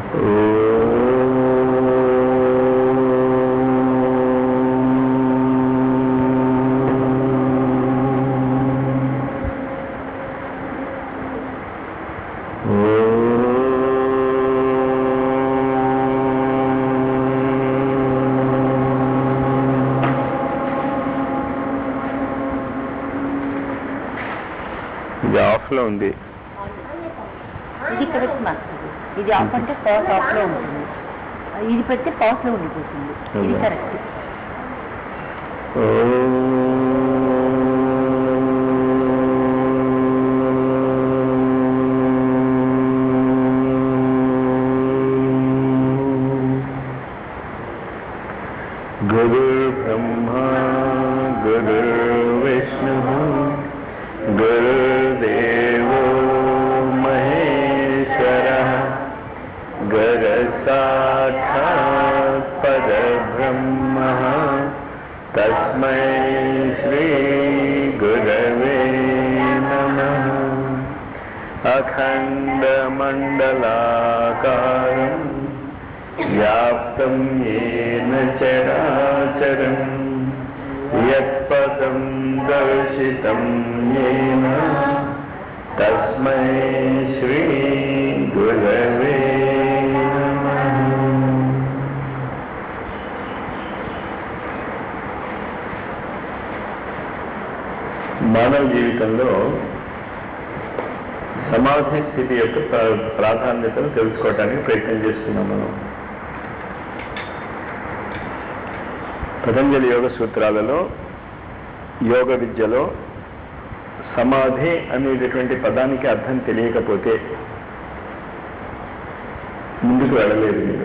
ఇది ఆఫ్లో ఉంది ఇది కరెక్ట్ మాస్టర్ ఇది ఆఫ్ అంటే పవర్ ఆఫ్ లో ఉంటుంది ఇది పెడితే పవర్ లో ఉండిపోతుంది ఇది అవునా? కరెక్ట్ गुरुर्ब्रह्मा गुरुर्विष्णुः गुरुर्देवो महेश्वरः गुरसाक्षात् परब्रह्मः तस्मै श्रीगुरवे नमः अखण्डमण्डलाकारम् व्याप्तं येन चराचरम् यत्पदं दर्शितं येन तस्मै श्रीगुरवे नमः మానవ జీవితంలో సమాధి స్థితి యొక్క ప్రా- ప్రాధాన్యతను తెలుసుకోవడానికి ప్రయత్నం చేస్తున్నాం మనం పతంజలి యోగ సూత్రాలలో యోగ విద్యలో సమాధి అనేటటువంటి పదానికి అర్థం తెలియకపోతే ముందుకు వెళ్ళలేదు మీరు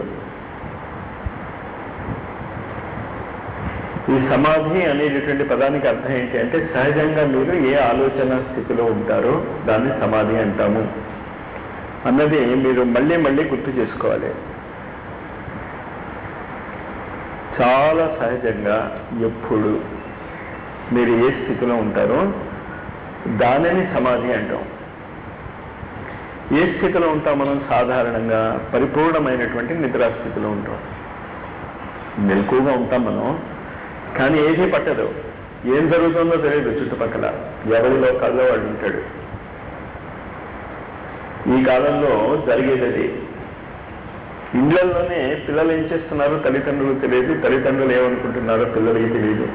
ఈ సమాధి అనేటటువంటి పదానికి అర్థం ఏంటి అంటే సహజంగా మీరు ఏ ఆలోచన స్థితిలో ఉంటారో దాన్ని సమాధి అంటాము అన్నది మీరు మళ్ళీ మళ్ళీ గుర్తు చేసుకోవాలి చాలా సహజంగా ఎప్పుడు మీరు ఏ స్థితిలో ఉంటారో దానిని సమాధి అంటాం ఏ స్థితిలో ఉంటాం మనం సాధారణంగా పరిపూర్ణమైనటువంటి నిద్రా స్థితిలో ఉంటాం మెలకుగా ఉంటాం మనం కానీ ఏదీ పట్టదు ఏం జరుగుతుందో తెలియదు చుట్టుపక్కల ఎవరి లోకాల్లో వాడు ఉంటాడు ఈ కాలంలో జరిగేది అది ఇండ్లలోనే పిల్లలు ఏం చేస్తున్నారో తల్లిదండ్రులు తెలియదు తల్లిదండ్రులు ఏమనుకుంటున్నారో పిల్లలకి తెలియదు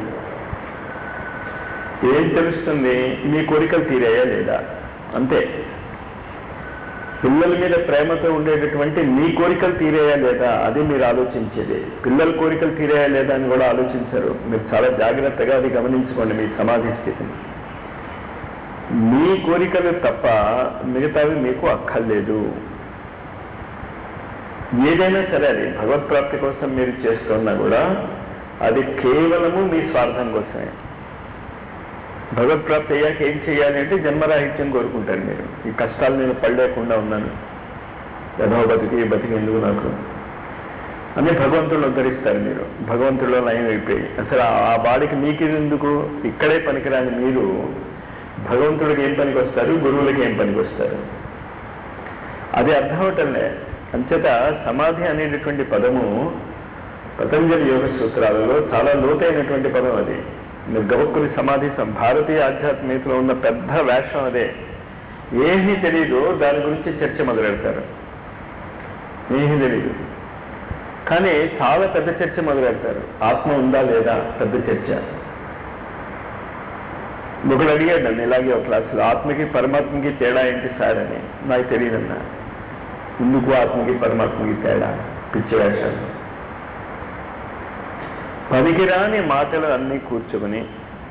ఏం తెలుస్తుంది మీ కోరికలు తీరాయా లేదా అంతే పిల్లల మీద ప్రేమతో ఉండేటటువంటి మీ కోరికలు తీరాయా లేదా అది మీరు ఆలోచించేది పిల్లల కోరికలు తీరాయా లేదా అని కూడా ఆలోచించరు మీరు చాలా జాగ్రత్తగా అది గమనించుకోండి మీ సమాధి స్థితిని మీ కోరికలు తప్ప మిగతావి మీకు అక్కర్లేదు ఏదైనా సరే అది భగవత్ప్రాప్తి కోసం మీరు చేస్తున్నా కూడా అది కేవలము మీ స్వార్థం కోసమే భగవత్ప్రాప్తి అయ్యాక ఏం చేయాలి అంటే జన్మరాహిత్యం కోరుకుంటారు మీరు ఈ కష్టాలు నేను పడలేకుండా ఉన్నాను యథో బతికి బతికి ఎందుకు నాకు అని భగవంతుడు ఉద్ధరిస్తారు మీరు భగవంతుడిలో లయం అయిపోయి అసలు ఆ- ఆ బాడీకి మీకు ఇది ఎందుకు ఇక్కడే పనికిరాని మీరు భగవంతుడికి ఏం పనికి వస్తారు గురువులకి ఏం పనికి వస్తారు అది అర్థం అవటంలే అంచేత సమాధి అనేటటువంటి పదము పతంజలి యోగ సూత్రాలలో చాలా లోతైనటువంటి పదం అది మీరు గవక్కుని సమాధి సం- భారతీయ ఆధ్యాత్మికతలో ఉన్న పెద్ద వేషం అదే ఏమీ తెలీదు దాని గురించి చర్చ మొదలెడతారు ఏమీ తెలీదు కానీ చాలా పెద్ద చర్చ మొదలెడతారు ఆత్మ ఉందా లేదా పెద్ద చర్చ ఒకడు అడిగాడు నన్ను ఇలాగే ఒక క్లాసులో ఆత్మకి పరమాత్మకి తేడా ఏంటి సార్ అని నాకు తెలియదన్నా ఎందుకు ఆత్మకి పరమాత్మకి తేడా పిచ్చి వేషాలు పనికిరాని మాటలు అన్నీ కూర్చుకుని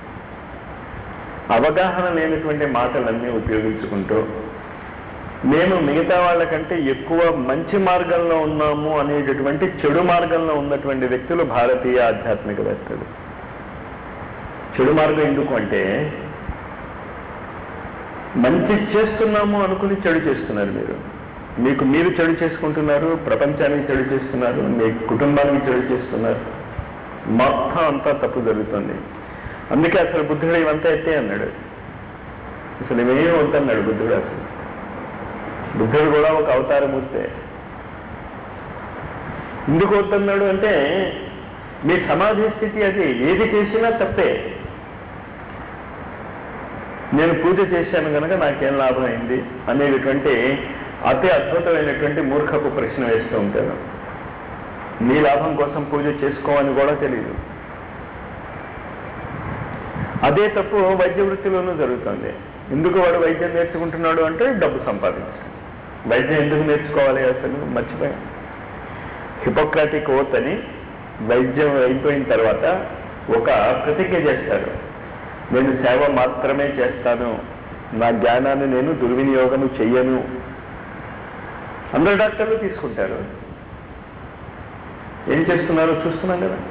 అవగాహన లేనటువంటి మాటలన్నీ ఉపయోగించుకుంటూ మేము మిగతా వాళ్ళకంటే ఎక్కువ మంచి మార్గంలో ఉన్నాము అనేటటువంటి చెడు మార్గంలో ఉన్నటువంటి వ్యక్తులు భారతీయ ఆధ్యాత్మికవేత్తలు చెడు మార్గం ఎందుకు అంటే మంచి చేస్తున్నాము అనుకుని చెడు చేస్తున్నారు మీరు మీకు మీరు చెడు చేసుకుంటున్నారు ప్రపంచానికి చెడు చేస్తున్నారు మీ కుటుంబానికి చెడు చేస్తున్నారు మొత్తం అంతా తప్పు జరుగుతుంది అందుకే అసలు బుద్ధుడు ఇవంతా ఎత్తే అన్నాడు అసలు ఇవేం వద్దన్నాడు బుద్ధుడు అసలు బుద్ధుడు కూడా ఒక అవతారమూర్తే ఎందుకు వద్దన్నాడు అంటే మీ సమాధి స్థితి అది ఏది చేసినా తప్పే నేను పూజ చేశాను కనుక నాకేం లాభం అయింది అనేటటువంటి అతి అద్భుతమైనటువంటి మూర్ఖపు ప్రశ్న వేస్తూ ఉంటాను నీ లాభం కోసం పూజ చేసుకోవని కూడా తెలియదు అదే తప్పు వైద్య వృత్తిలోనూ జరుగుతుంది ఎందుకు వాడు వైద్యం నేర్చుకుంటున్నాడు అంటే డబ్బు సంపాదించడం వైద్యం ఎందుకు నేర్చుకోవాలి అసలు మర్చిపోయాం హిపోక్రాటిక్ ఓత్ అని వైద్యం అయిపోయిన తర్వాత ఒక ప్రతిజ్ఞ చేస్తారు నేను సేవ మాత్రమే చేస్తాను నా జ్ఞానాన్ని నేను దుర్వినియోగము చెయ్యను అందరు డాక్టర్లు తీసుకుంటారు ఏం చేస్తున్నారో చూస్తున్నాం కదా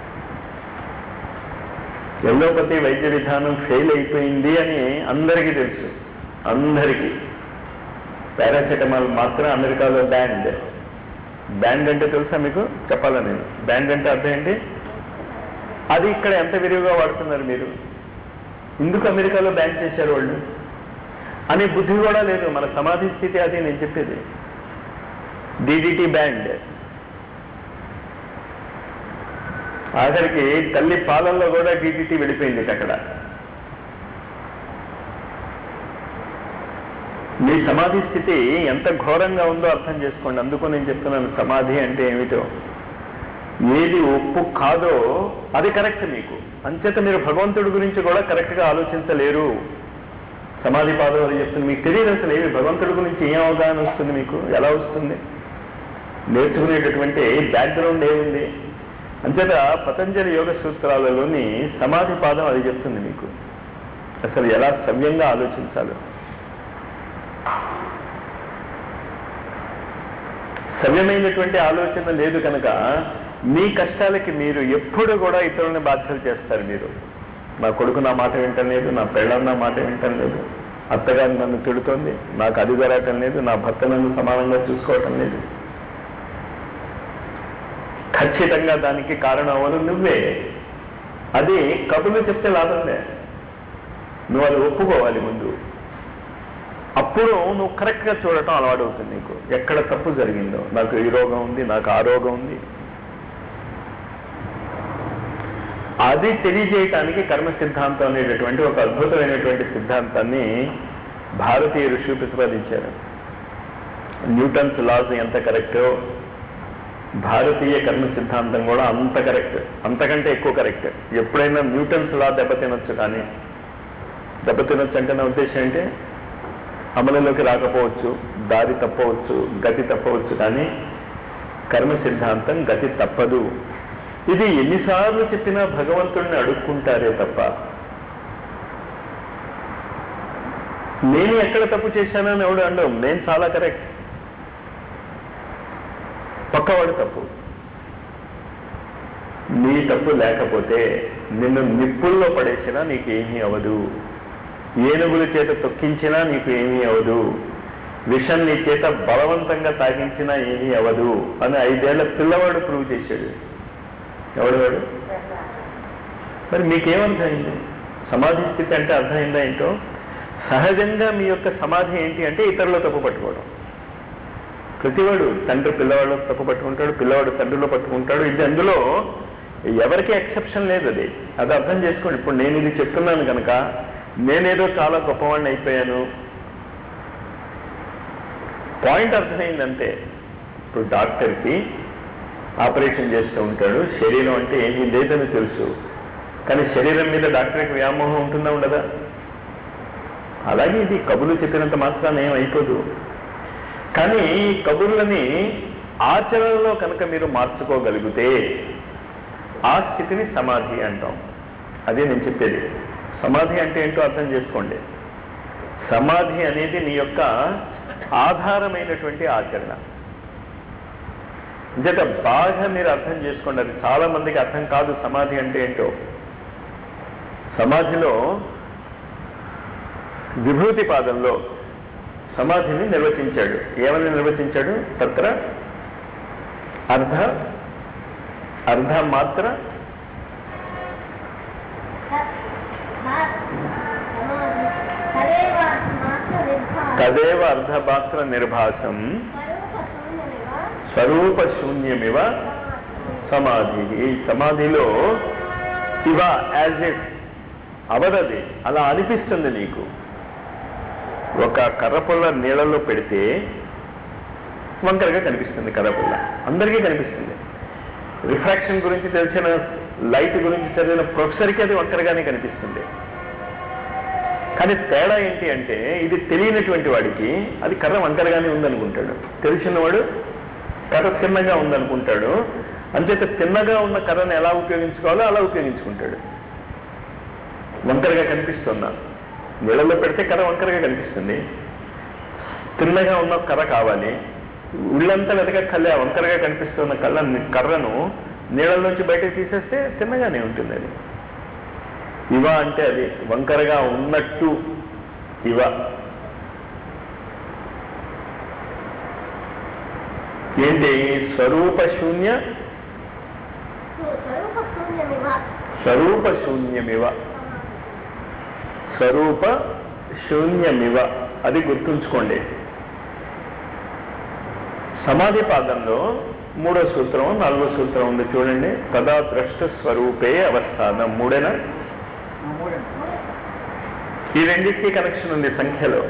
ఎల్లోపతి వైద్య విధానం ఫెయిల్ అయిపోయింది అని అందరికీ తెలుసు అందరికీ పారాసెటమాల్ మాత్రం అమెరికాలో బ్యాండ్ బ్యాండ్ అంటే తెలుసా మీకు చెప్పాలా నేను బ్యాండ్ అంటే అర్థం ఏంటి అది ఇక్కడ ఎంత విరివిగా వాడుతున్నారు మీరు ఎందుకు అమెరికాలో బ్యాన్ చేశారు వాళ్ళు అనే బుద్ధి కూడా లేదు మన సమాధి స్థితి అది నేను చెప్పేది డిడిటి బ్యాండ్ ఆఖరికి తల్లి పాలల్లో కూడా డిడిటి వెళ్ళిపోయింది అక్కడ మీ సమాధి స్థితి ఎంత ఘోరంగా ఉందో అర్థం చేసుకోండి అందుకు నేను చెప్తున్నాను సమాధి అంటే ఏమిటో ఏది ఒప్పు కాదో అది కరెక్ట్ మీకు అంచేత మీరు భగవంతుడి గురించి కూడా కరెక్ట్గా ఆలోచించలేరు సమాధి పాదం అది చెప్తుంది మీకు తెలియదు అసలు ఏమి భగవంతుడి గురించి ఏం అవగాహన వస్తుంది మీకు ఎలా వస్తుంది నేర్చుకునేటటువంటి బ్యాక్గ్రౌండ్ ఏముంది అంచేత పతంజలి యోగ సూత్రాలలోని సమాధి పాదం అది చెప్తుంది మీకు అసలు ఎలా సవ్యంగా ఆలోచించాలో సవ్యమైనటువంటి ఆలోచన లేదు కనుక మీ కష్టాలకి మీరు ఎప్పుడు కూడా ఇతరులని బాధ్యత చేస్తారు మీరు నా కొడుకు నా మాట వింటం లేదు నా పెళ్ళం నా మాట వింటం లేదు అత్తగారు నన్ను తిడుతోంది నాకు అది జరగటం లేదు నా భర్త నన్ను సమానంగా చూసుకోవటం లేదు ఖచ్చితంగా దానికి కారణం అవను నువ్వే అది కబులు చెప్తే లాభంలే నువ్వు అది ఒప్పుకోవాలి ముందు అప్పుడు నువ్వు కరెక్ట్గా చూడటం అలవాటు అవుతుంది నీకు ఎక్కడ తప్పు జరిగిందో నాకు ఈ రోగం ఉంది నాకు ఆ రోగం ఉంది అది తెలియజేయటానికి కర్మ సిద్ధాంతం అనేటటువంటి ఒక అద్భుతమైనటువంటి సిద్ధాంతాన్ని భారతీయ ఋషులు ప్రతిపాదించారు న్యూటన్స్ లాస్ ఎంత కరెక్టో భారతీయ కర్మ సిద్ధాంతం కూడా అంత కరెక్ట్ అంతకంటే ఎక్కువ కరెక్ట్ ఎప్పుడైనా న్యూటన్స్ లా దెబ్బతినొచ్చు కానీ దెబ్బతినొచ్చు అంటే నా ఉద్దేశం ఏంటి అమలులోకి రాకపోవచ్చు దారి తప్పవచ్చు గతి తప్పవచ్చు కానీ కర్మ సిద్ధాంతం గతి తప్పదు ఇది ఎన్నిసార్లు చెప్పినా భగవంతుడిని అడుక్కుంటారే తప్ప నేను ఎక్కడ తప్పు చేశానని ఎవడు అండవు నేను చాలా కరెక్ట్ పక్కవాడు తప్పు నీ తప్పు లేకపోతే నిన్ను నిప్పుల్లో పడేసినా నీకు ఏమీ అవదు ఏనుగుల చేత తొక్కించినా నీకు ఏమీ అవదు విషం నీ చేత బలవంతంగా తాగించినా ఏమీ అవదు అని ఐదేళ్ల పిల్లవాడు ప్రూవ్ చేశాడు ఎవడు వాడు మరి మీకేమర్థమైంది సమాధి స్థితి అంటే అర్థమైందా ఏంటో సహజంగా మీ యొక్క సమాధి ఏంటి అంటే ఇతరుల తప్పు పట్టుకోవడం ప్రతివాడు తండ్రి పిల్లవాడు తప్పు పట్టుకుంటాడు పిల్లవాడు తండ్రిలో పట్టుకుంటాడు ఇది అందులో ఎవరికి ఎక్సెప్షన్ లేదు అది అది అర్థం చేసుకోండి ఇప్పుడు నేను ఇది చెప్తున్నాను కనుక నేనేదో చాలా గొప్పవాడిని అయిపోయాను పాయింట్ అర్థమైందంటే ఇప్పుడు డాక్టర్కి ఆపరేషన్ చేస్తూ ఉంటాడు శరీరం అంటే ఏమీ లేదని తెలుసు కానీ శరీరం మీద డాక్టర్కి వ్యామోహం ఉంటుందా ఉండదా అలాగే ఇది కబుర్లు చెప్పినంత మాత్రాన ఏం అయిపోదు కానీ ఈ కబుర్లని ఆచరణలో కనుక మీరు మార్చుకోగలిగితే ఆ స్థితిని సమాధి అంటాం అదే నేను చెప్పేది సమాధి అంటే ఏంటో అర్థం చేసుకోండి సమాధి అనేది నీ యొక్క ఆధారమైనటువంటి ఆచరణ జత బాగా మీరు అర్థం చేసుకోండి అది చాలా మందికి అర్థం కాదు సమాధి అంటే ఏంటో సమాధిలో విభూతి పాదంలో సమాధిని నిర్వచించాడు ఏమని నిర్వచించాడు తత్ర అర్ధ అర్ధ మాత్ర తదేవ అర్ధపాత్ర నిర్భాసం స్వరూప శూన్యమివ సమాధి ఈ సమాధిలో ఇవ యాజ్ ఇట్ అవదది అలా అనిపిస్తుంది నీకు ఒక కర్రపుల్ల నీళ్ళలో పెడితే వంకరగా కనిపిస్తుంది కర్రపుల్ల అందరికీ కనిపిస్తుంది రిఫ్రాక్షన్ గురించి తెలిసిన లైట్ గురించి చదివిన ప్రొఫెసర్కి అది వంకరగానే కనిపిస్తుంది కానీ తేడా ఏంటి అంటే ఇది తెలియనటువంటి వాడికి అది కర్ర వంకరగానే ఉందనుకుంటాడు తెలిసినవాడు కర్ర తిన్నగా ఉందనుకుంటాడు అంచేత తిన్నగా ఉన్న కర్రను ఎలా ఉపయోగించుకోవాలో అలా ఉపయోగించుకుంటాడు వంకరగా కనిపిస్తుందా నీళ్ళలో పెడితే కర్ర వంకరగా కనిపిస్తుంది తిన్నగా ఉన్న కర్ర కావాలి ఉళ్ళంతా వెతకక్కలే ఆ వంకరగా కనిపిస్తున్న కళ్ళ కర్రను నీళ్ళ నుంచి బయటకు తీసేస్తే తిన్నగానే ఉంటుంది అది ఇవ అంటే అది వంకరగా ఉన్నట్టు ఇవ ఏంటి స్వరూప శూన్య స్వరూప శూన్యమివ స్వరూప శూన్యమివ స్వరూప శూన్యమివ అది గుర్తుంచుకోండి సమాధి పాదంలో మూడో సూత్రం నాలుగో సూత్రం ఉంది చూడండి తదా ద్రష్ట స్వరూపే అవస్థానం మూడేనా ఈ రెండింటికి కనెక్షన్ ఉంది సంఖ్యలో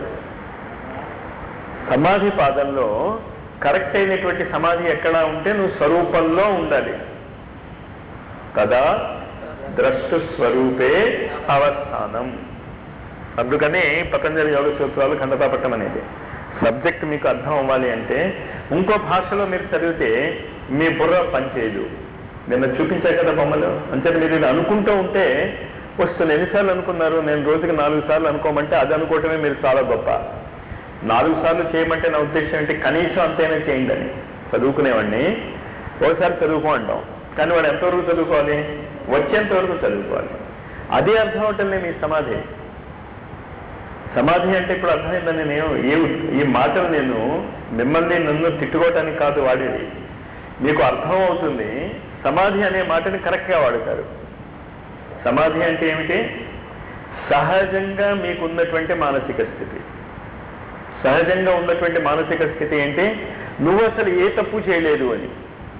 సమాధి పాదంలో కరెక్ట్ అయినటువంటి సమాధి ఎక్కడ ఉంటే నువ్వు స్వరూపంలో ఉండాలి కదా ద్రష్టు స్వరూపే అవస్థానం అందుకని పతంజలి యోగ సూత్రాలు ఖండతాపట్టం అనేది సబ్జెక్ట్ మీకు అర్థం అవ్వాలి అంటే ఇంకో భాషలో మీరు చదివితే మీ బుర్ర పనిచేయదు నిన్న చూపించా కదా బొమ్మలు అంతే మీరు ఇది అనుకుంటూ ఉంటే వస్తుంది ఎన్నిసార్లు అనుకున్నారు నేను రోజుకి నాలుగు సార్లు అనుకోమంటే అది అనుకోవటమే మీరు చాలా గొప్ప నాలుగు సార్లు చేయమంటే నా ఉద్దేశం ఏంటి కనీసం అంతైనా చేయండి అని చదువుకునేవాడిని ఒకసారి చదువుకో అంటాం కానీ వాడు ఎంతవరకు చదువుకోవాలి వచ్చేంత వరకు చదువుకోవాలి అదే అర్థం అవటంలే మీ సమాధి సమాధి అంటే ఇప్పుడు అర్థమైందని నేను ఏ ఈ మాటలు నేను మిమ్మల్ని నన్ను తిట్టుకోవటానికి కాదు వాడేది మీకు అర్థం అవుతుంది సమాధి అనే మాటని కరెక్ట్గా వాడతారు సమాధి అంటే ఏమిటి సహజంగా మీకు ఉన్నటువంటి మానసిక స్థితి సహజంగా ఉన్నటువంటి మానసిక స్థితి ఏంటి నువ్వు అసలు ఏ తప్పు చేయలేదు అని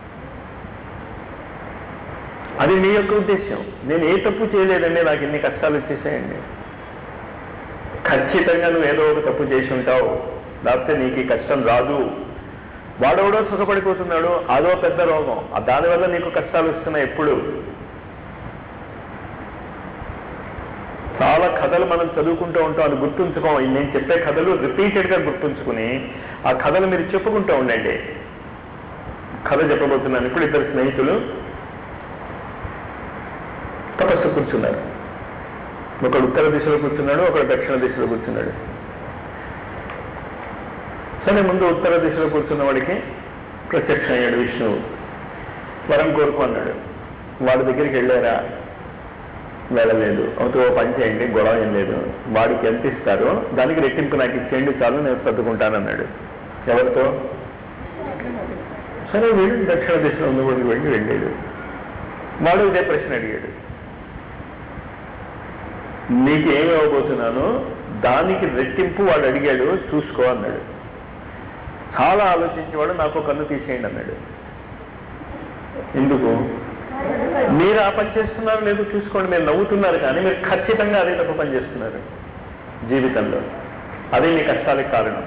అది మీ యొక్క ఉద్దేశం నేను ఏ తప్పు చేయలేదండి నాకు ఇన్ని కష్టాలు వచ్చేసాయండి ఖచ్చితంగా నువ్వు ఏదో ఒక తప్పు చేసి ఉంటావు లేకపోతే నీకు ఈ కష్టం రాదు వాడెవడో సుఖపడిపోతున్నాడు అదో పెద్ద రోగం ఆ దానివల్ల నీకు కష్టాలు వస్తున్నాయి ఎప్పుడు చాలా కథలు మనం చదువుకుంటూ ఉంటాం అది గుర్తుంచుకోం ఈ నేను చెప్పే కథలు రిపీటెడ్గా గుర్తుంచుకుని ఆ కథలు మీరు చెప్పుకుంటూ ఉండండి కథ చెప్పబోతున్నాను ఇప్పుడు ఇద్దరు స్నేహితులు తపస్సు కూర్చున్నారు ఒకడు ఉత్తర దిశలో కూర్చున్నాడు ఒకడు దక్షిణ దిశలో కూర్చున్నాడు సరే ముందు ఉత్తర దిశలో కూర్చున్న వాడికి ప్రత్యక్షం అయ్యాడు విష్ణువు వరం కోరుకు అన్నాడు వాడి దగ్గరికి వెళ్ళారా వెళ్ళలేదు అవుతూ ఓ పని చేయండి గొడవ ఏం లేదు వాడికి ఎంత ఇస్తారో దానికి రెట్టింపు నాకు ఇచ్చేయండి చాలు నేను సర్దుకుంటానన్నాడు ఎవరితో సరే వీడు దక్షిణ దిశలో ఉన్న వాడికి వెళ్ళి వెళ్ళాడు వాడు ఇదే ప్రశ్న అడిగాడు నీకు ఏమి ఇవ్వబోతున్నానో దానికి రెట్టింపు వాడు అడిగాడు చూసుకో అన్నాడు చాలా ఆలోచించేవాడు నాకు కన్ను తీసేయండి అన్నాడు ఎందుకు మీరు ఆ పని చేస్తున్నారు లేదు చూసుకోండి మీరు నవ్వుతున్నారు కానీ మీరు ఖచ్చితంగా అదే తప్పు పని చేస్తున్నారు జీవితంలో అదే మీ కష్టాలకు కారణం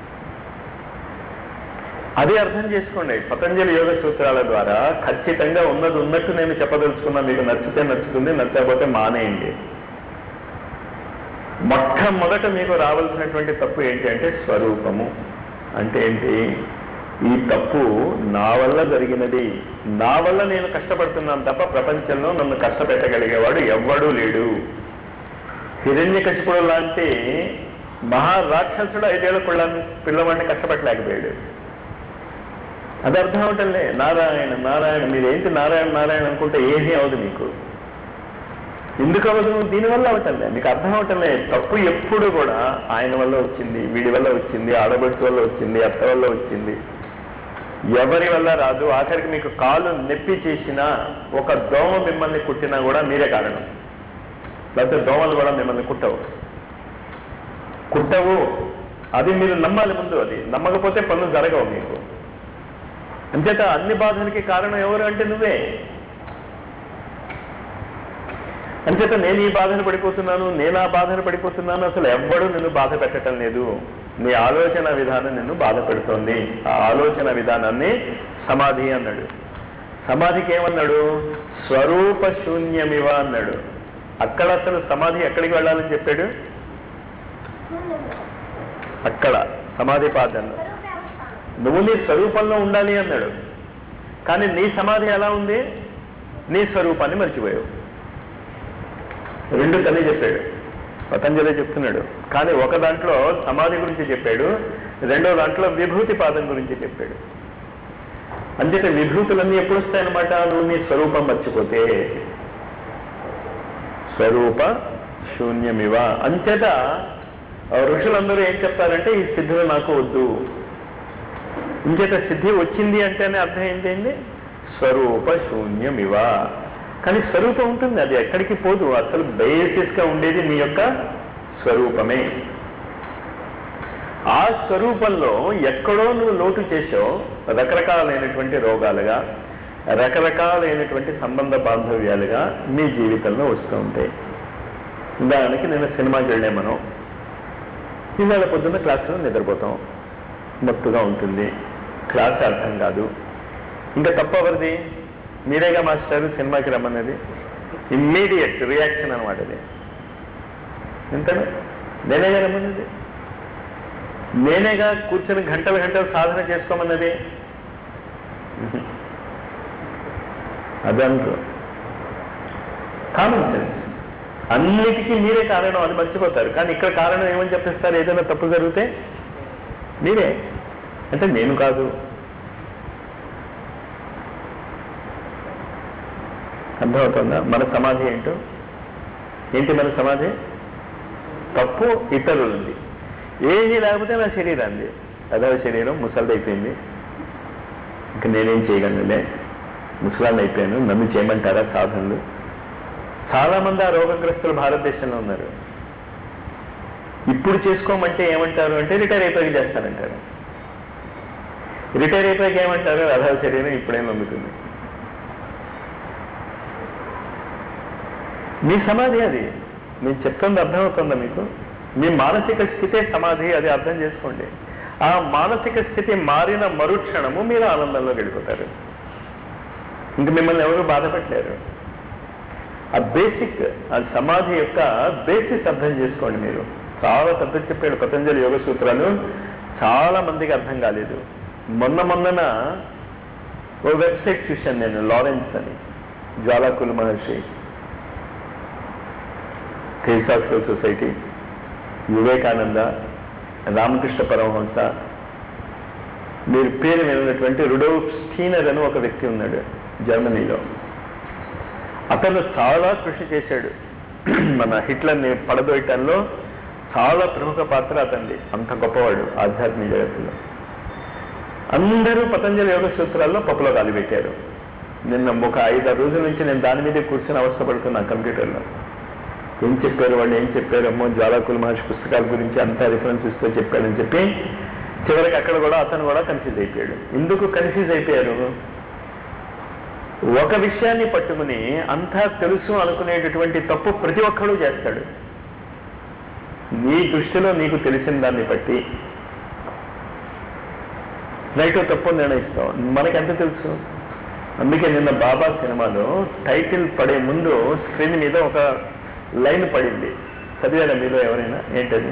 అదే అర్థం చేసుకోండి పతంజలి యోగ సూత్రాల ద్వారా ఖచ్చితంగా ఉన్నది ఉన్నట్టు నేను చెప్పదలుచుకున్నా మీకు నచ్చితే నచ్చుతుంది నచ్చకపోతే మానేయండి మొట్టమొదట మీకు రావాల్సినటువంటి తప్పు ఏంటి అంటే స్వరూపము అంటే ఏంటి ఈ తప్పు నా వల్ల జరిగినది నా వల్ల నేను కష్టపడుతున్నాను తప్ప ప్రపంచంలో నన్ను కష్టపెట్టగలిగేవాడు ఎవ్వడూ లేడు హిరణ్యకశిపుడు లాంటి మహారాక్షసుడు ఐదేళ్ల కుళ్ళ పిల్లవాడిని కష్టపెట్టలేకపోయాడు అది అర్థం అవటంలే నారాయణ నారాయణ మీరేంటి నారాయణ నారాయణ అనుకుంటే ఏమీ అవదు మీకు ఎందుకు అవ్వదు దీనివల్ల అవటంలే మీకు అర్థం అవటంలే తప్పు ఎప్పుడు కూడా ఆయన వల్ల వచ్చింది వీడి వల్ల వచ్చింది ఆడబడుచు వల్ల వచ్చింది అత్త వల్ల వచ్చింది ఎవరి వల్ల రాదు ఆఖరికి మీకు కాలు నొప్పి చేసినా ఒక దోమ మిమ్మల్ని కుట్టినా కూడా మీరే కారణం లేకపోతే దోమలు కూడా మిమ్మల్ని కుట్టవు కుట్టవు అది మీరు నమ్మాలి ముందు అది నమ్మకపోతే పనులు జరగవు మీకు అంచేత అన్ని బాధలకి కారణం ఎవరు అంటే నువ్వే అంచేత నేను ఈ బాధను పడిపోతున్నాను నేను ఆ బాధను పడిపోతున్నాను అసలు ఎవ్వడూ నిన్ను బాధ పెట్టడం లేదు నీ ఆలోచన విధానం నిన్ను బాధ పెడుతోంది ఆ ఆలోచన విధానాన్ని సమాధి అన్నాడు సమాధికి ఏమన్నాడు స్వరూప శూన్యమివ అన్నాడు అక్కడ అసలు సమాధి ఎక్కడికి వెళ్ళాలని చెప్పాడు అక్కడ సమాధి పాదంలో నువ్వు నీ స్వరూపంలో ఉండాలి అన్నాడు కానీ నీ సమాధి ఎలా ఉంది నీ స్వరూపాన్ని మర్చిపోయావు రెండు తల్లి చెప్పాడు పతంజలి చెప్తున్నాడు కానీ ఒక దాంట్లో సమాధి గురించి చెప్పాడు రెండో దాంట్లో విభూతి పాదం గురించి చెప్పాడు అంచేత విభూతులన్నీ ఎప్పుడు వస్తాయన్నమాట నువ్వు నీ స్వరూపం మర్చిపోతే స్వరూప శూన్యమివ అంచేత ఆ ఋషులందరూ ఏం చెప్తారంటే ఈ సిద్ధులు నాకు వద్దు ఇంచేత సిద్ధి వచ్చింది అంటేనే అర్థం ఏంటండి స్వరూప శూన్యమివ కానీ స్వరూపం ఉంటుంది అది ఎక్కడికి పోదు అసలు బేసిస్ గా ఉండేది నీ యొక్క స్వరూపమే ఆ స్వరూపంలో ఎక్కడో నువ్వు లోటు చేసావు రకరకాలైనటువంటి రోగాలుగా రకరకాలైనటువంటి సంబంధ బాంధవ్యాలుగా నీ జీవితంలో వస్తూ ఉంటాయి ఉదాహరణకి నేను సినిమాకి వెళ్ళే మనం ఇవాళ పొద్దున్న క్లాసులో నిద్రపోతాం మత్తుగా ఉంటుంది క్లాస్ అర్థం కాదు ఇంకా తప్ప ఎవరిది మీరేగా మాస్టర్ సినిమాకి రమ్మన్నది ఇమ్మీడియట్ రియాక్షన్ అనమాట అది ఎంతనే నేనేగా రమ్మన్నది నేనేగా కూర్చొని గంటలు గంటలు సాధన చేసుకోమన్నది అదంటారు కామన్ సెన్స్ అన్నిటికీ మీరే కారణం అని మర్చిపోతారు కానీ ఇక్కడ కారణం ఏమని చెప్పేస్తారు ఏదైనా తప్పు జరిగితే మీరే అంటే నేను కాదు అర్థమవుతుందా మన సమాధి ఏంటో ఏంటి మన సమాధి తప్పు ఇతరులంది ఏది లేకపోతే నా శరీరాన్ని అదవ శరీరం ముసలిదైపోయింది ఇంకా నేనేం చేయగలనులే ముసలాన్ని అయిపోయాను నన్ను చేయమంటారా సాధనలు చాలా మంది ఆ రోగగ్రస్తులు భారతదేశంలో ఉన్నారు ఇప్పుడు చేసుకోమంటే ఏమంటారు అంటే రిటైర్ అయిపోయి చేస్తారంటారు రిటైర్ అయిపోయాక ఏమంటారు అధవ శరీరం ఇప్పుడేం నమ్ముతుంది మీ సమాధి అది నేను చెప్తుంది అర్థమవుతుందా మీకు మీ మానసిక స్థితే సమాధి అది అర్థం చేసుకోండి ఆ మానసిక స్థితి మారిన మరుక్షణము మీరు ఆనందంలో గడిపోతారు ఇంక మిమ్మల్ని ఎవరు బాధ పెట్టలేరు ఆ బేసిక్ ఆ సమాధి యొక్క బేసిస్ అర్థం చేసుకోండి మీరు చాలా పెద్ద చెప్పాడు పతంజలి యోగ సూత్రాలు చాలా మందికి అర్థం కాలేదు మొన్న మొన్నన ఓ వెబ్సైట్ చూశాను నేను లారెన్స్ అని జ్వాలాకుల మహర్షి థియోసాఫికల్ సొసైటీ వివేకానంద రామకృష్ణ పరమహంస మీరు పేరు విన్నటువంటి రుడోఫ్ స్టీనర్ అని ఒక వ్యక్తి ఉన్నాడు జర్మనీలో అతను చాలా కృషి చేశాడు మన హిట్లర్ని పడదోయటంలో చాలా ప్రముఖ పాత్ర అతనిది అంత గొప్పవాడు ఆధ్యాత్మిక జగత్తులో అందరూ పతంజలి యోగ సూత్రాల్లో పప్పులో పెట్టారు నిన్న ఒక ఐదారు రోజుల నుంచి నేను దాని మీదే కూర్చొని అవస్థపడుతున్నాను కంప్యూటర్లో ఏం చెప్పారు వాళ్ళు ఏం చెప్పారు అమ్మో జ్వాలాకుల మహర్షి పుస్తకాల గురించి అంతా రిఫరెన్స్ ఇస్తూ చెప్పాడని చెప్పి చివరికి అక్కడ కూడా అతను కూడా కన్ఫ్యూజ్ అయిపోయాడు ఎందుకు కన్ఫ్యూజ్ అయిపోయారు ఒక విషయాన్ని పట్టుకుని అంతా తెలుసు అనుకునేటటువంటి తప్పు ప్రతి ఒక్కడూ చేస్తాడు నీ దృష్టిలో నీకు తెలిసిన దాన్ని బట్టి రైట్ తప్పు నిర్ణయిస్తావు మనకెంత తెలుసు అందుకే నిన్న బాబా సినిమాలో టైటిల్ పడే ముందు స్క్రీన్ మీద ఒక లైన్ పడింది చదివారా మీలో ఎవరైనా ఏంటది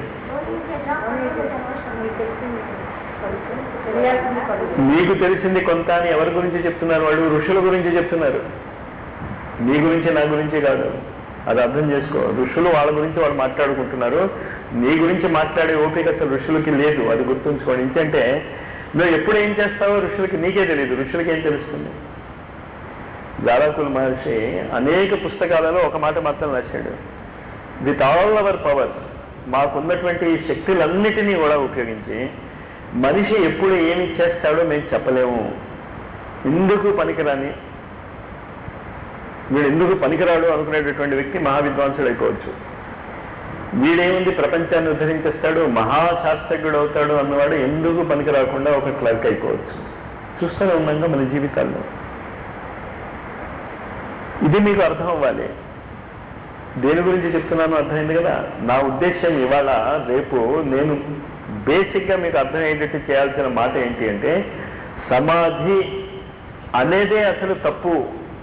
మీకు తెలిసింది కొంత అని ఎవరి గురించి చెప్తున్నారు వాళ్ళు ఋషుల గురించి చెప్తున్నారు నీ గురించి నా గురించి కాదు అది అర్థం చేసుకో ఋషులు వాళ్ళ గురించి వాళ్ళు మాట్లాడుకుంటున్నారు నీ గురించి మాట్లాడే ఓపిక అసలు ఋషులకి లేదు అది గుర్తుంచుకోండి ఎందుకంటే నువ్వు ఎప్పుడు ఏం చేస్తావో ఋషులకి నీకే తెలియదు ఋషులకి ఏం తెలుస్తుంది జాలాకుల్ మహర్షి అనేక పుస్తకాలలో ఒక మాట మాత్రం రాశాడు విత్ ఆల్ అవర్ పవర్స్ మాకున్నటువంటి ఈ శక్తులన్నిటినీ కూడా ఉపయోగించి మనిషి ఎప్పుడు ఏమి చేస్తాడో మేము చెప్పలేము ఎందుకు పనికిరాని వీడు ఎందుకు పనికిరాడు అనుకునేటటువంటి వ్యక్తి మహావిద్వాంసుడు అయిపోవచ్చు వీడేముంది ప్రపంచాన్ని ఉద్ధరించేస్తాడు మహాశాస్త్రజ్ఞుడు అవుతాడు అన్నవాడు ఎందుకు పనికి రాకుండా ఒక క్లర్క్ అయిపోవచ్చు చూస్తూనే ఉన్నాగా మన జీవితాల్లో ఇది మీకు అర్థం అవ్వాలి దేని గురించి చెప్తున్నానో అర్థమైంది కదా నా ఉద్దేశం ఇవాళ రేపు నేను బేసిక్గా మీకు అర్థమయ్యేటట్టు చేయాల్సిన మాట ఏంటి అంటే సమాధి అనేదే అసలు తప్పు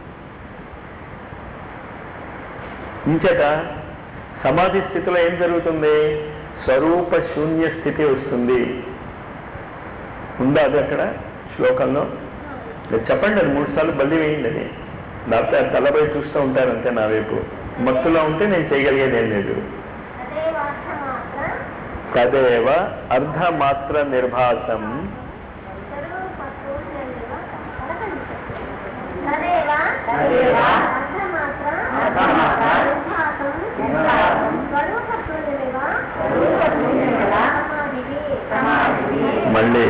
ఇంచేత సమాధి స్థితిలో ఏం జరుగుతుంది స్వరూప శూన్య స్థితి వస్తుంది ఉందా అది అక్కడ శ్లోకంలో మీరు చెప్పండి అది మూడు సార్లు బల్లి వేయండి అది లేకపోతే అది తలపై చూస్తూ ఉంటారు అంతే నా వైపు మత్తులో ఉంటే నేను చేయగలిగేది ఏం లేదు తదేవ అర్ధమాత్ర నిర్భాసం మళ్ళీ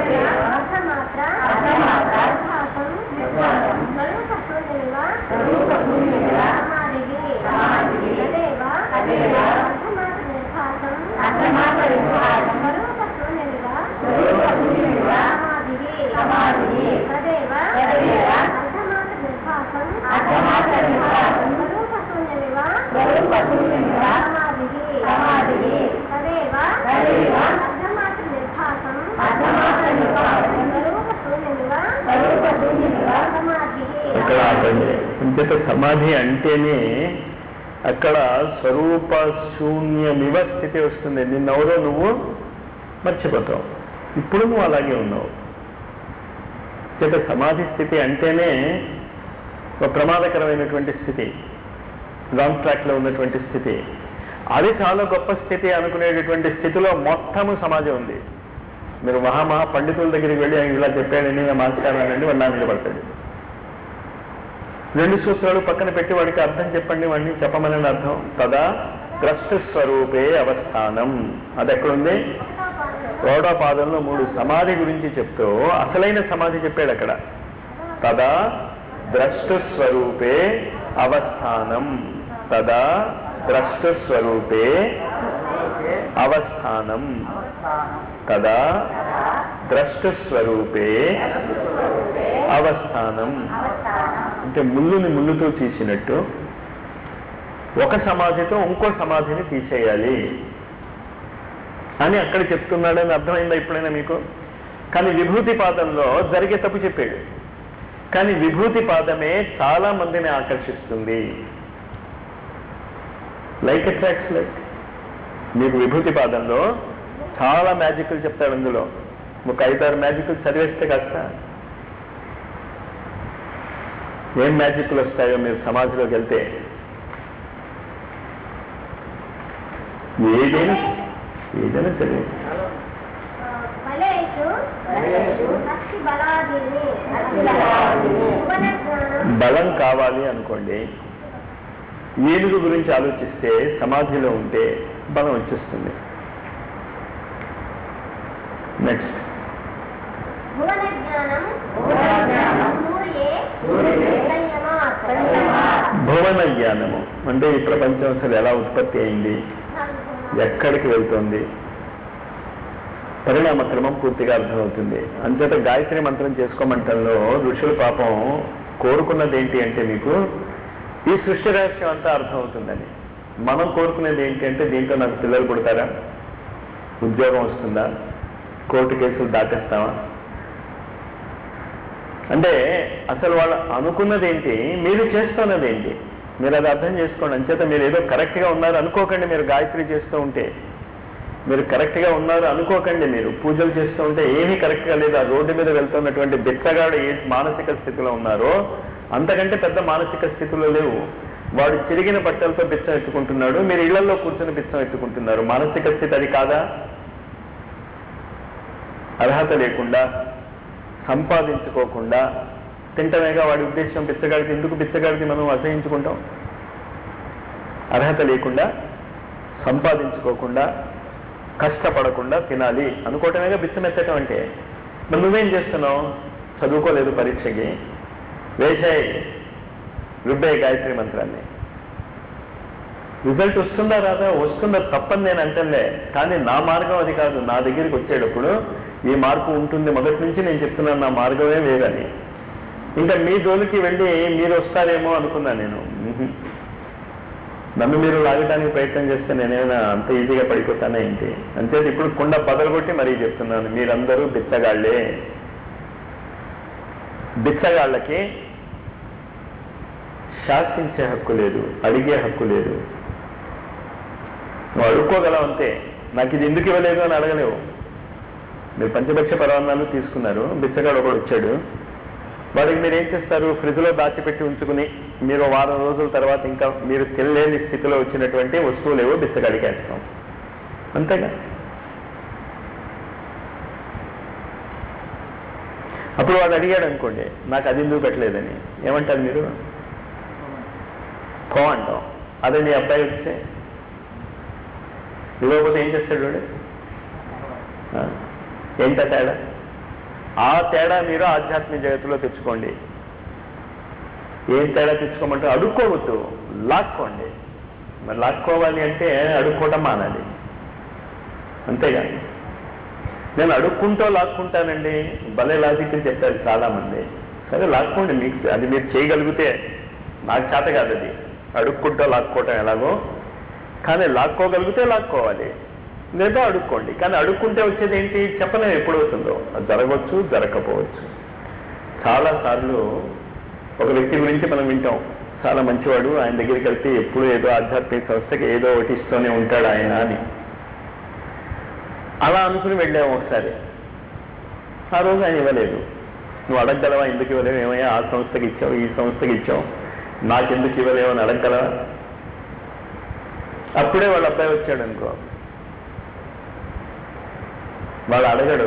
ఇక్కడ ఆపండి అంచేత సమాధి అంటేనే అక్కడ స్వరూప శూన్యమివ స్థితి వస్తుంది నిన్నెవరో నువ్వు మర్చిపోతావు ఇప్పుడు నువ్వు అలాగే ఉన్నావు చేత సమాధి స్థితి అంటేనే ఒక ప్రమాదకరమైనటువంటి స్థితి రాంగ్ ట్రాక్లో ఉన్నటువంటి స్థితి అది చాలా గొప్ప స్థితి అనుకునేటటువంటి స్థితిలో మొత్తము సమాజం ఉంది మీరు మహామహా పండితుల దగ్గరికి వెళ్ళి ఆయన ఇలా చెప్పాడని మాస్టర్ అనండి వాడు నా మీద పడతాడు రెండు సూత్రాలు పక్కన పెట్టి వాడికి అర్థం చెప్పండి వాడిని చెప్పమని అర్థం తదా ద్రష్ట స్వరూపే అవస్థానం అది ఎక్కడుంది రోడో పాదంలో మూడు సమాధి గురించి చెప్తూ అసలైన సమాధి చెప్పాడు అక్కడ తదా ద్రష్ట స్వరూపే అవస్థానం తదా ద్రష్ట స్వరూపే అవస్థానం తదా ద్రష్ట స్వరూపే అవస్థానం అంటే ముళ్ళుని ముళ్ళుతో తీసినట్టు ఒక సమాధితో ఇంకో సమాధిని తీసేయాలి అని అక్కడ చెప్తున్నాడని అర్థమైందా ఎప్పుడైనా మీకు కానీ విభూతి పాదంలో జరిగే తప్పు చెప్పాడు కానీ విభూతి పాదమే చాలా మందిని ఆకర్షిస్తుంది లైక్ అట్రాక్ట్స్ లైక్ మీకు విభూతి పాదంలో చాలా మ్యాజిక్లు చెప్తాడు అందులో ఒక ఐదారు మ్యాజిక్లు చదివేస్తే కాస్త ఏం మ్యాజిక్లు వస్తాయో మీరు సమాధిలోకి వెళ్తే ఏదైనా ఏదైనా చదివి బలం కావాలి అనుకోండి ఏనుగు గురించి ఆలోచిస్తే సమాధిలో ఉంటే బలం వచ్చేస్తుంది నెక్స్ట్ భువన జ్ఞానం సూర్యే భువన జ్ఞానము అంటే ఈ ప్రపంచం అసలు ఎలా ఉత్పత్తి అయింది ఎక్కడికి వెళ్తుంది పరిణామ క్రమం పూర్తిగా అర్థమవుతుంది అంచేత గాయత్రి మంత్రం చేసుకోమంటంలో ఋషులు పాపం కోరుకున్నది ఏంటి అంటే మీకు ఈ సృష్టి రహస్యం అంతా అర్థమవుతుందని మనం కోరుకునేది ఏంటి అంటే దీంట్లో నాకు పిల్లలు పుడతారా ఉద్యోగం వస్తుందా కోర్టు కేసులు దాటేస్తావా అంటే అసలు వాళ్ళు అనుకున్నది ఏంటి మీరు చేస్తున్నది ఏంటి మీరు అది అర్థం చేసుకోండి అంచేత మీరు ఏదో కరెక్ట్గా ఉన్నారు అనుకోకండి మీరు గాయత్రి చేస్తూ ఉంటే మీరు కరెక్ట్గా ఉన్నారు అనుకోకండి మీరు పూజలు చేస్తూ ఉంటే ఏమీ కరెక్ట్గా లేదు ఆ రోడ్డు మీద వెళ్తున్నటువంటి బిచ్చగాడు ఏ మానసిక స్థితిలో ఉన్నారో అంతకంటే పెద్ద మానసిక స్థితిలో లేవు వాడు చిరిగిన బట్టలతో బిచ్చం ఎత్తుకుంటున్నాడు మీరు ఇళ్లలో కూర్చొని బిచ్చం ఎత్తుకుంటున్నారు మానసిక స్థితి అది కాదా అర్హత లేకుండా సంపాదించుకోకుండా తింటమేగా వాడి ఉద్దేశం బిచ్చగాడికి ఎందుకు బిచ్చగాడికి మనం అసహించుకుంటాం అర్హత లేకుండా సంపాదించుకోకుండా కష్టపడకుండా తినాలి అనుకోవటమేగా బిచ్చమెత్తటం అంటే మరి నువ్వేం చేస్తున్నావు చదువుకోలేదు పరీక్షకి వేసాయి రుబ్బే గాయత్రి మంత్రాన్ని రిజల్ట్ వస్తుందా రాదా వస్తుందా తప్పని నేను అంటలే కానీ నా మార్గం అది కాదు నా దగ్గరికి వచ్చేటప్పుడు ఈ మార్పు ఉంటుంది మొదటి నుంచి నేను చెప్తున్నాను నా మార్గమే వేరని ఇంకా మీ జోలికి వెళ్ళి మీరు వస్తారేమో అనుకున్నా నేను మ్హూ. నన్ను మీరు లాగడానికి ప్రయత్నం చేస్తే నేనేమైనా అంత ఈజీగా పడిపోతానే ఏంటి అంతేది ఇప్పుడు కుండ బదలగొట్టి మరీ చెప్తున్నాను మీరందరూ బిచ్చగాళ్లే బిచ్చగాళ్ళకి శాసించే హక్కు లేదు అడిగే హక్కు లేదు నువ్వు అడుక్కోగలవు అంతే నాకు ఇది ఎందుకు ఇవ్వలేదు అని అడగలేవు మీరు పంచభక్ష పరవాన్నాలు తీసుకున్నారు బిచ్చగాడు ఒకడు వచ్చాడు వాడికి మీరు ఏం చేస్తారు ఫ్రిడ్జ్లో దాచిపెట్టి ఉంచుకుని మీరు వారం రోజుల తర్వాత ఇంకా మీరు తినలేని స్థితిలో వచ్చినటువంటి వస్తువులు ఏవో బిచ్చగాడికి వేస్తాం అంతేగా అప్పుడు వాడు అడిగాడు అనుకోండి నాకు అది ఎందుకు పెట్టలేదని ఏమంటారు మీరు పో అంటాం అదే నీ అబ్బాయి వస్తే ఇవ్వకపోతే ఏం చేస్తాడు వాడు ఆ, ఏంటా తేడా ఆ తేడా మీరు ఆధ్యాత్మిక జగత్తులో తెచ్చుకోండి ఏం తేడా తెచ్చుకోమంటే అడుక్కోవద్దు లాక్కోండి మరి లాక్కోవాలి అంటే అడుక్కోవటం మానాలి అంతేగా నేను అడుక్కుంటూ లాక్కుంటానండి భలే లాజిక్ అని చెప్పారు చాలా మంది సరే లాక్కోండి మీకు అది మీరు చేయగలిగితే నాకు చేత కాదు అది అడుక్కుంటూ లాక్కోవటం ఎలాగో కానీ లాక్కోగలిగితే లాక్కోవాలి లేదా అడుక్కోండి కానీ అడుక్కుంటే వచ్చేది ఏంటి చెప్పలేము ఎప్పుడు అవుతుందో అది జరగవచ్చు జరగకపోవచ్చు చాలాసార్లు ఒక వ్యక్తి గురించి మనం వింటాం చాలా మంచివాడు ఆయన దగ్గరికి వెళ్తే ఎప్పుడు ఏదో ఆధ్యాత్మిక సంస్థకి ఏదో ఒకటి ఇస్తూనే ఉంటాడు ఆయన అని అలా అనుకుని వెళ్ళాము ఒకసారి ఆ రోజు ఆయన ఇవ్వలేదు నువ్వు అడగగలవా ఎందుకు ఇవ్వలేవు ఏమయ్యా ఆ సంస్థకి ఇచ్చావు ఈ సంస్థకి ఇచ్చావు నాకెందుకు ఇవ్వలేవు అని అడగగలవా అప్పుడే వాళ్ళ అబ్బాయి వచ్చాడు అనుకో వాడు అడగడు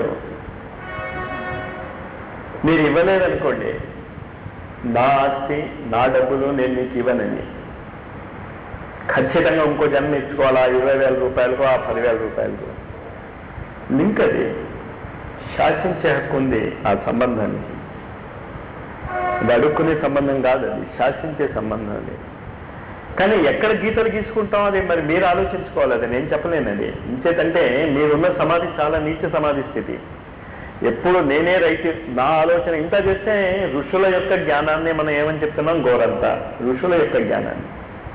మీరు ఇవ్వలేదనుకోండి నా ఆస్తి నా డబ్బులు నేను నీకు ఇవ్వనని ఖచ్చితంగా ఇంకో జన్మ ఇచ్చుకోవాలా ఇరవై వేల రూపాయలకు ఆ పదివేల రూపాయలకు లింక్ అది శాసించే హక్కు ఉంది ఆ సంబంధానికి అది అడుక్కునే సంబంధం కాదు అది శాసించే సంబంధం అది కానీ ఎక్కడ గీతలు గీసుకుంటాం అది మరి మీరు ఆలోచించుకోవాలి అది నేను చెప్పలేను అది ఇంచేతంటే మీరున్న సమాధి చాలా నీచ సమాధి స్థితి ఎప్పుడు నేనే రైతు నా ఆలోచన ఇంత చేస్తే ఋషుల యొక్క జ్ఞానాన్ని మనం ఏమని చెప్తున్నాం గోరంత ఋషుల యొక్క జ్ఞానాన్ని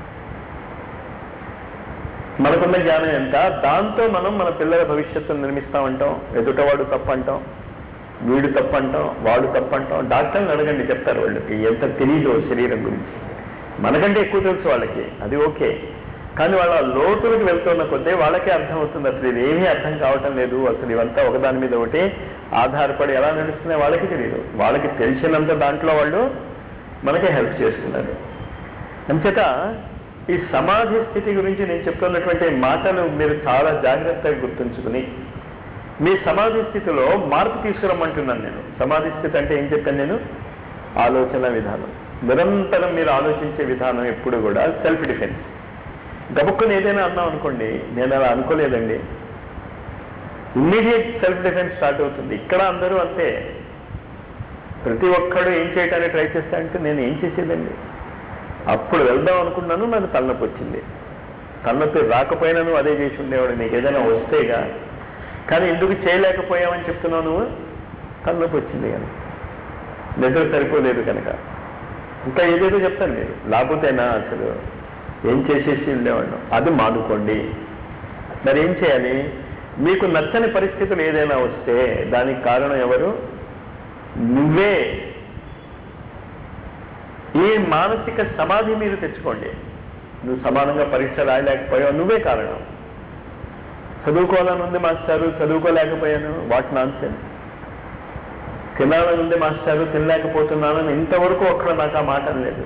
మనకున్న జ్ఞానం ఎంత దాంతో మనం మన పిల్లల భవిష్యత్తును నిర్మిస్తామంటాం ఎదుటవాడు తప్పు అంటాం వీడు తప్పు అంటాం వాడు తప్పు అంటాం డాక్టర్ని అడగండి చెప్తారు వాళ్ళకి ఎంత తెలియదో శరీరం గురించి మనకంటే ఎక్కువ తెలుసు వాళ్ళకి అది ఓకే కానీ వాళ్ళ లోతులకు వెళ్తున్న కొద్దీ వాళ్ళకే అర్థం అవుతుంది అసలు ఇది ఏమీ అర్థం కావటం లేదు అసలు ఇవంతా ఒకదాని మీద ఒకటి ఆధారపడి ఎలా నడుస్తున్నాయి వాళ్ళకి తెలియదు వాళ్ళకి తెలిసినంత దాంట్లో వాళ్ళు మనకి హెల్ప్ చేస్తున్నారు అంచేత ఈ సమాధి స్థితి గురించి నేను చెప్తున్నటువంటి మాటలు మీరు చాలా జాగ్రత్తగా గుర్తుంచుకుని మీ సమాధి స్థితిలో మార్పు తీసుకురమ్మంటున్నాను నేను సమాధి స్థితి అంటే ఏం చెప్పాను నేను ఆలోచన విధానం నిరంతరం మీరు ఆలోచించే విధానం ఎప్పుడు కూడా సెల్ఫ్ డిఫెన్స్ గబుక్కుని ఏదైనా అన్నాం అనుకోండి నేను అలా అనుకోలేదండి ఇమ్మీడియట్ సెల్ఫ్ డిఫెన్స్ స్టార్ట్ అవుతుంది ఇక్కడ అందరూ అంతే ప్రతి ఒక్కడు ఏం చేయడానికి ట్రై చేస్తా అంటే నేను ఏం చేసేదండి అప్పుడు వెళ్దాం అనుకున్నాను నాకు తలనొప్పి వచ్చింది తలనొప్పి రాకపోయినాను అదే చేసి ఉండేవాడు నీకు ఏదైనా వస్తేగా కానీ ఎందుకు చేయలేకపోయామని చెప్తున్నావు నువ్వు తలనొప్పి వచ్చింది కానీ నిద్ర సరిపోలేదు కనుక ఇంకా ఏదేదో చెప్తాను మీరు లేకపోతేనా అసలు ఏం చేసేసి ఉండేవాడు అది మానుకోండి మరి ఏం చేయాలి మీకు నచ్చని పరిస్థితులు ఏదైనా వస్తే దానికి కారణం ఎవరు నువ్వే ఈ మానసిక సమాధి మీరు తెచ్చుకోండి నువ్వు సమానంగా పరీక్ష రాయలేకపోయావు నువ్వే కారణం చదువుకోవాలని ఉంది మాస్టారు చదువుకోలేకపోయాను వాట్ నాన్ సెన్స్ తినాలని ఉంది మాస్టారు తినలేకపోతున్నానని ఇంతవరకు ఒక్కడ నాకు ఆ మాట లేదు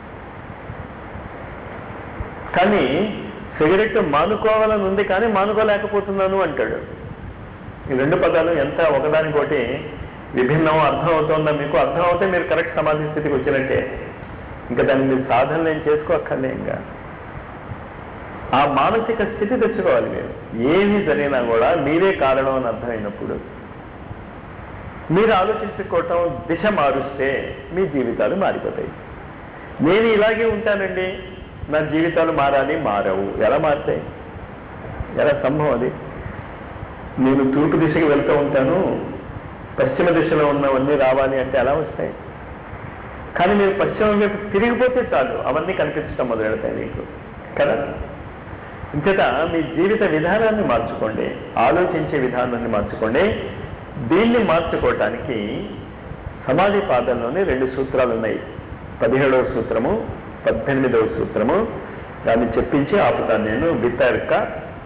కానీ సిగరెట్ మానుకోవాలని ఉంది కానీ మానుకోలేకపోతున్నాను అంటాడు ఈ రెండు పదాలు ఎంత ఒకదానికోటి విభిన్నం అర్థం అవుతుందా మీకు అర్థం అవుతే మీరు కరెక్ట్ సమాధి స్థితికి వచ్చినట్టే ఇంకా దాన్ని మీరు సాధనలు ఏం చేసుకోక్కర్లే ఇంకా ఆ మానసిక స్థితి తెచ్చుకోవాలి మీరు ఏమి జరిగినా కూడా మీరే కారణం అని అర్థమైనప్పుడు మీరు ఆలోచించుకోవటం దిశ మారుస్తే మీ జీవితాలు మారిపోతాయి నేను ఇలాగే ఉంటానండి నా జీవితాలు మారాలి మారవు ఎలా మారుతాయి ఎలా సంభవం అది నేను తూర్పు దిశకి వెళ్తూ ఉంటాను పశ్చిమ దిశలో ఉన్నవన్నీ రావాలి అంటే ఎలా వస్తాయి కానీ మీరు పశ్చిమ వైపు తిరిగిపోతే చాలు అవన్నీ కనిపించడం మొదలెడతాయి మీకు కదా ఇంచేత మీ జీవిత విధానాన్ని మార్చుకోండి ఆలోచించే విధానాన్ని మార్చుకోండి దీన్ని మార్చుకోవటానికి సమాధి పాదంలోనే రెండు సూత్రాలు ఉన్నాయి పదిహేడవ సూత్రము పద్దెనిమిదవ సూత్రము దాన్ని చెప్పించి ఆపుతాను నేను వితర్క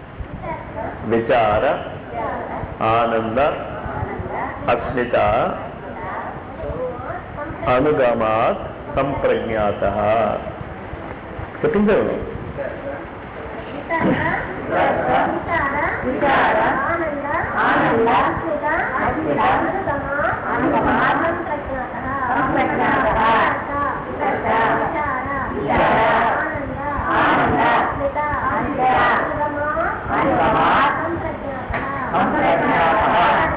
విచార ఆనంద అస్మిత అనుగమాత్ సంప్రజ్ఞాత చెప్పించారు విచార ఆనంద ఆనంద అస్మిత అస్మిత అనుగమ అనుగమ సంప్రజ్ఞాత సంప్రజ్ఞాత విచార విచార ఆనంద ఆనంద అస్మిత అస్మిత అనుగమ అనుగమ సంప్రజ్ఞాత సంప్రజ్ఞాత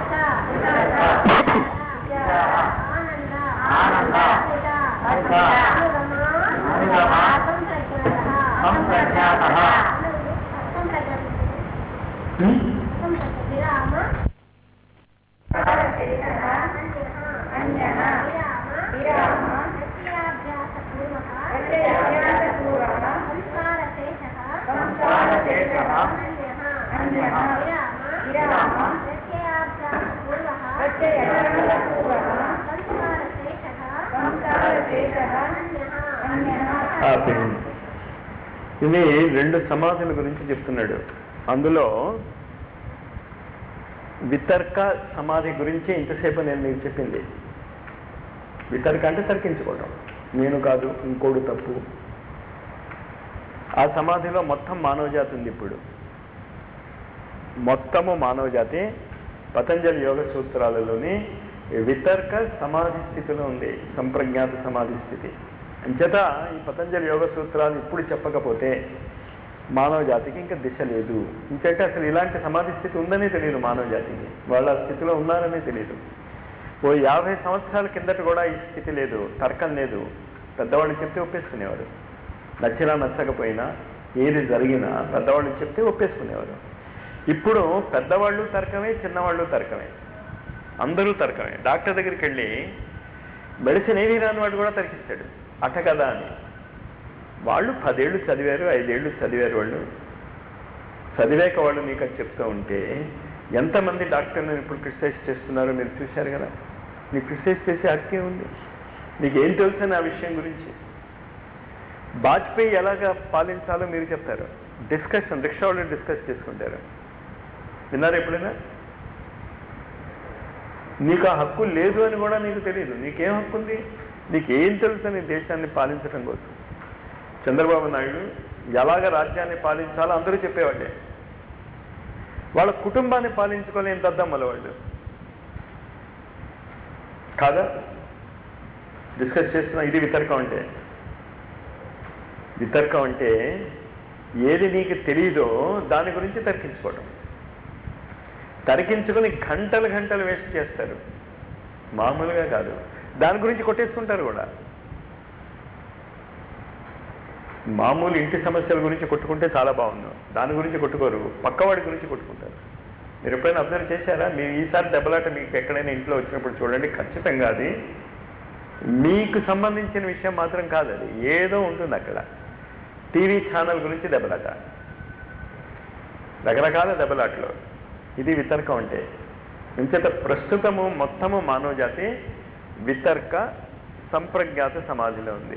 ఆనంద ఆనంద అస్మిత అస్మిత అనుగమ అనుగమ సంప్రజ్ఞాత సంప్రజ్ఞాత విరామ ఆపేయండి. ఇవి రెండు సమాధుల గురించి చెప్తున్నాడు అందులో వితర్క సమాధి గురించి ఇంతసేపు నేను మీకు చెప్పింది వితర్క అంటే తర్కించుకోవడం నేను కాదు ఇంకోడు తప్పు ఆ సమాధిలో మొత్తం మానవజాతి ఉంది ఇప్పుడు మొత్తము మానవజాతి పతంజలి యోగ సూత్రాలలోని వితర్క సమాధి స్థితిలో ఉంది సంప్రజ్ఞాత సమాధి స్థితి అంచేత ఈ పతంజలి యోగ సూత్రాలు ఇప్పుడు చెప్పకపోతే మానవ జాతికి ఇంకా దిశ లేదు ఇంకంటే అసలు ఇలాంటి సమాధి స్థితి ఉందనే తెలియదు మానవ జాతికి వాళ్ళ ఆ స్థితిలో ఉన్నారనే తెలియదు ఓ యాభై సంవత్సరాల కిందట కూడా ఈ స్థితి లేదు తర్కం లేదు పెద్దవాళ్ళు చెప్తే ఒప్పేసుకునేవారు నచ్చినా నచ్చకపోయినా ఏది జరిగినా పెద్దవాళ్ళు చెప్తే ఒప్పేసుకునేవారు ఇప్పుడు పెద్దవాళ్ళు తర్కమే చిన్నవాళ్ళు తర్కమే అందరూ తర్కమే డాక్టర్ దగ్గరికి వెళ్ళి మెడిసిన్ ఏమీ రాని వాడు కూడా తర్కిస్తాడు అట్ట కదా అని వాళ్ళు పదేళ్ళు చదివారు ఐదేళ్ళు చదివారు వాళ్ళు చదివాక వాళ్ళు మీకు అది చెప్తూ ఉంటే ఎంతమంది డాక్టర్ని ఇప్పుడు క్రిటిసైజ్ చేస్తున్నారో మీరు చూశారు కదా నీకు క్రిటిసైజ్ చేసే హక్కే ఉంది నీకు ఏం తెలుసు అని ఆ విషయం గురించి వాజ్పేయి ఎలాగా పాలించాలో మీరు చెప్తారు డిస్కషన్ రిక్షా వాళ్ళు డిస్కస్ చేసుకుంటారు విన్నారా ఎప్పుడైనా నీకు ఆ హక్కు లేదు అని కూడా నీకు తెలియదు నీకేం హక్కు ఉంది నీకేం తెలుసు అని దేశాన్ని పాలించడం కోసం చంద్రబాబు నాయుడు ఎలాగ రాజ్యాన్ని పాలించాలో అందరూ చెప్పేవాళ్ళే వాళ్ళ కుటుంబాన్ని పాలించుకోలేని దద్దమ్మల వాళ్ళు కాదా డిస్కస్ చేస్తున్నా ఇది వితర్కం అంటే వితర్కం అంటే ఏది నీకు తెలియదో దాని గురించి తర్కించుకోవడం తర్కించుకొని గంటలు గంటలు వేస్ట్ చేస్తారు మామూలుగా కాదు దాని గురించి కొట్టేసుకుంటారు కూడా మామూలు ఇంటి సమస్యల గురించి కొట్టుకుంటే చాలా బాగుంది దాని గురించి కొట్టుకోరు పక్కవాడి గురించి కొట్టుకుంటారు మీరు ఎప్పుడైనా అబ్జర్వ్ చేశారా మీరు ఈసారి దెబ్బలాట మీకు ఎక్కడైనా ఇంట్లో వచ్చినప్పుడు చూడండి ఖచ్చితంగా అది మీకు సంబంధించిన విషయం మాత్రం కాదు అది ఏదో ఉంటుంది అక్కడ టీవీ ఛానల్ గురించి దెబ్బలాట రకరకాల దెబ్బలాట్లు ఇది వితర్కం అంటే ఇంచేత ప్రస్తుతము మొత్తము మానవ జాతి వితర్క సంప్రజ్ఞాత సమాధిలో ఉంది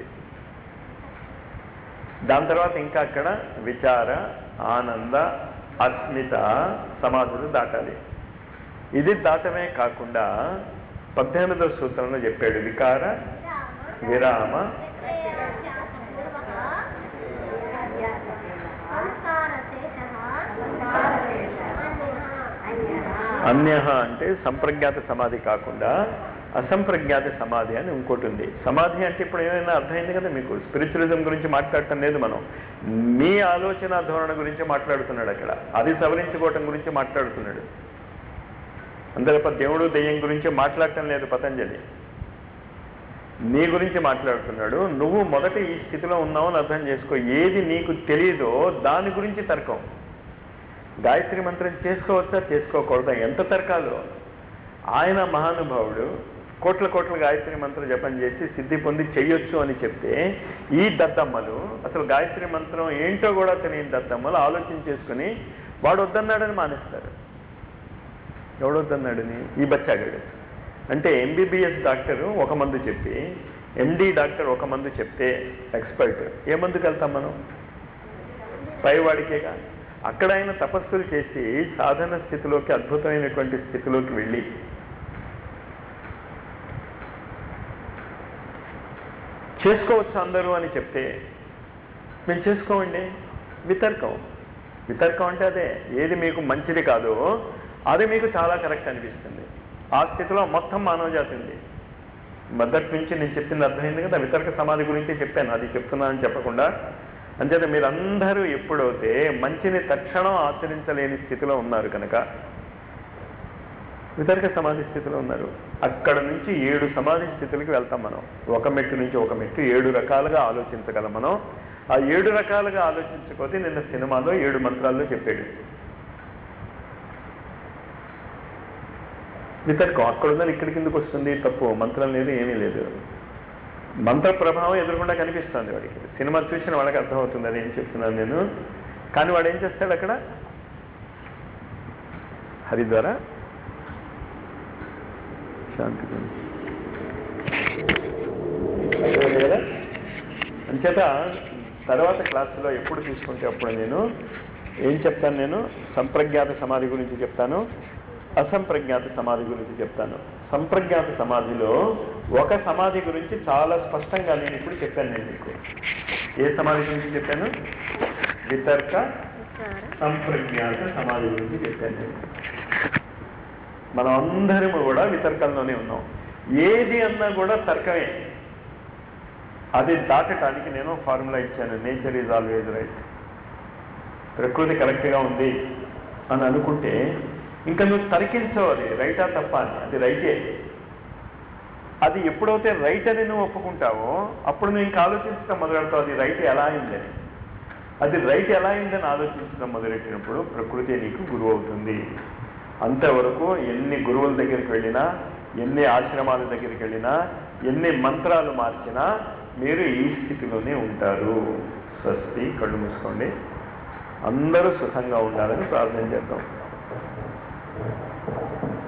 దాని తర్వాత ఇంకా అక్కడ విచార ఆనంద అస్మిత సమాధులు దాటాలి ఇది దాటమే కాకుండా పద్దెనిమిదవ సూత్రంలో చెప్పాడు వికార విరామ అన్య అంటే సంప్రజ్ఞాత సమాధి కాకుండా అసంప్రజ్ఞాత సమాధి అని ఇంకోటి ఉంది సమాధి అంటే ఇప్పుడు ఏమైనా అర్థమైంది కదా మీకు స్పిరిచువలిజం గురించి మాట్లాడటం లేదు మనం మీ ఆలోచన ధోరణ గురించి మాట్లాడుతున్నాడు అక్కడ అది సవరించుకోవటం గురించి మాట్లాడుతున్నాడు అందరి తప్ప దేవుడు దెయ్యం గురించి మాట్లాడటం లేదు పతంజలి నీ గురించి మాట్లాడుతున్నాడు నువ్వు మొదట ఈ స్థితిలో ఉన్నావు అని అర్థం చేసుకో ఏది నీకు తెలియదో దాని గురించి తర్కం గాయత్రి మంత్రం చేసుకోవచ్చా చేసుకోకూడదా ఎంత తర్కాలు ఆయన మహానుభావుడు కోట్ల కోట్ల గాయత్రి మంత్రం జపం చేసి సిద్ధి పొంది చెయ్యొచ్చు అని చెప్తే ఈ దద్దమ్మలు అసలు గాయత్రి మంత్రం ఏంటో కూడా తెలియని దద్దమ్మలు ఆలోచన చేసుకుని వాడు వద్దన్నాడని మానేస్తారు ఎవడొద్దన్నాడని ఈ బచ్చాగాడు అంటే ఎంబీబీఎస్ డాక్టరు ఒక మందు చెప్పి ఎండి డాక్టర్ ఒక మందు చెప్తే ఎక్స్పర్ట్ ఏ మందుకు వెళ్తాం మనం పైవాడికేగా అక్కడ ఆయన తపస్సులు చేసి సాధన స్థితిలోకి అద్భుతమైనటువంటి స్థితిలోకి వెళ్ళి చేసుకోవచ్చు అందరూ అని చెప్తే మేము చేసుకోమండి వితర్కం వితర్కం అంటే అదే ఏది మీకు మంచిది కాదో అది మీకు చాలా కరెక్ట్ అనిపిస్తుంది ఆ స్థితిలో మొత్తం మానవ జాతి ఉంది మొదటి నుంచి నేను చెప్పింది అర్థమైంది కదా వితర్క సమాధి గురించి చెప్పాను అది చెప్తున్నానని చెప్పకుండా అంచేత మీరందరూ ఎప్పుడైతే మంచిని తక్షణం ఆచరించలేని స్థితిలో ఉన్నారు కనుక వితర్క సమాధి స్థితిలో ఉన్నారు అక్కడ నుంచి ఏడు సమాధి స్థితులకి వెళ్తాం మనం ఒక మెట్టు నుంచి ఒక మెట్టు ఏడు రకాలుగా ఆలోచించగలం మనం ఆ ఏడు రకాలుగా ఆలోచించకపోతే నిన్న సినిమాలో ఏడు మంత్రాల్లో చెప్పాడు వితర్కం అక్కడ ఉన్నది ఇక్కడి కిందకు వస్తుంది తప్పు మంత్రం లేదు ఏమీ లేదు మంత్ర ప్రభావం ఎదురకుండా కనిపిస్తుంది వాడికి సినిమా చూసిన వాళ్ళకి అర్థమవుతుంది అది ఏం చెప్తున్నాను నేను కానీ వాడు ఏం చేస్తాడు అక్కడ హరిద్వార శాంతి అర్థమైంది కదా అంచేత తర్వాత క్లాసులో ఎప్పుడు తీసుకుంటే అప్పుడు నేను ఏం చెప్తాను నేను సంప్రజ్ఞాత సమాధి గురించి చెప్తాను అసంప్రజ్ఞాత సమాధి గురించి చెప్తాను సంప్రజ్ఞాత సమాధిలో ఒక సమాధి గురించి చాలా స్పష్టంగా నేను ఇప్పుడు చెప్పాను నేను మీకు ఏ సమాధి గురించి చెప్పాను వితర్క సంప్రజ్ఞాత సమాధి గురించి చెప్పాను నేను మనం అందరము కూడా వితర్కంలోనే ఉన్నాం ఏది అన్నా కూడా తర్కమే అది దాటడానికి నేను ఫార్ములా ఇచ్చాను నేచర్ ఈజ్ ఆల్వేజ్ రైట్ ప్రకృతి కరెక్ట్గా ఉంది అని అనుకుంటే ఇంకా నువ్వు తర్కించవు అది రైటా తప్ప అని అది రైటే అది ఎప్పుడైతే రైట్ అని నువ్వు ఒప్పుకుంటావో అప్పుడు నువ్వు ఇంకా ఆలోచించడం మొదలెడతావు అది రైట్ ఎలా అయిందని అది రైట్ ఎలా అయిందని ఆలోచించడం మొదలెట్టినప్పుడు ప్రకృతి నీకు గురువు అవుతుంది అంతవరకు ఎన్ని గురువుల దగ్గరికి వెళ్ళినా ఎన్ని ఆశ్రమాల దగ్గరికి వెళ్ళినా ఎన్ని మంత్రాలు మార్చినా మీరు ఈ స్థితిలోనే ఉంటారు స్వస్తి కళ్ళు మూసుకోండి అందరూ సుఖంగా ఉండాలని ప్రార్థన చేద్దాం